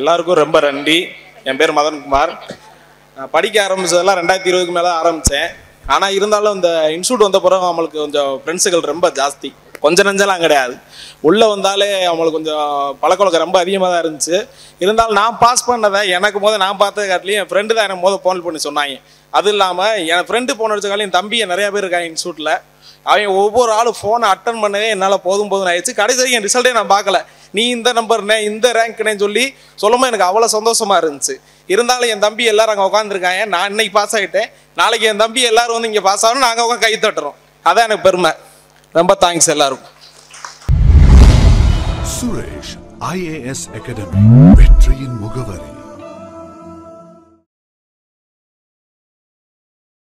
எல்லாருக்கும் ரொம்ப நன்றி என் பேர் மதன்குமார் நான் படிக்க ஆரம்பிச்சதெல்லாம் ரெண்டாயிரத்தி இருபதுக்கு மேலே ஆரம்பித்தேன் ஆனால் இருந்தாலும் இந்த இன்ஸ்டியூட் வந்த பிறகு அவங்களுக்கு கொஞ்சம் ஃப்ரெண்ட்ஸுகள் ரொம்ப ஜாஸ்தி கொஞ்சம் நஞ்செல்லாம் கிடையாது உள்ளே வந்தாலே அவங்களுக்கு கொஞ்சம் பழக்கவழக்கம் ரொம்ப அதிகமாக தான் இருந்துச்சு இருந்தாலும் நான் பாஸ் பண்ணதை எனக்கு போது நான் பார்த்தது காட்டிலையும் என் ஃப்ரெண்டு தான் எனக்கு போது ஃபோன் பண்ணி சொன்னாங்க அது இல்லாமல் என் ஃப்ரெண்டு ஃபோன் அடிச்சக்காலையும் என் தம்பி நிறைய பேர் இருக்காங்க இன்ஸ்டியூட்டில் அவங்க ஒவ்வொரு ஆளும் ஃபோனை அட்டன் பண்ணவே என்னால் போதும் போதும் ஆயிடுச்சு கடைசி வரைக்கும் என் ரிசல்ட்டே நான் பார்க்கல நீ இந்த நம்பர்னே இந்த ரேங்க்னே சொல்லி சொல்லும்போது எனக்கு அவ்வளோ சந்தோஷமா இருந்துச்சு இருந்தாலும் என் தம்பி எல்லாரும் அங்கே உட்காந்துருக்காங்க நான் இன்னைக்கு பாஸ் ஆகிட்டேன் நாளைக்கு என் தம்பி எல்லாரும் வந்து இங்கே பாஸ் ஆகணும் நாங்கள் உட்காந்து கை தட்டுறோம் அதான் எனக்கு பெருமை ரொம்ப தேங்க்ஸ் எல்லாருக்கும் சுரேஷ் ஐஏஎஸ் அகாடமி வெற்றியின் முகவரி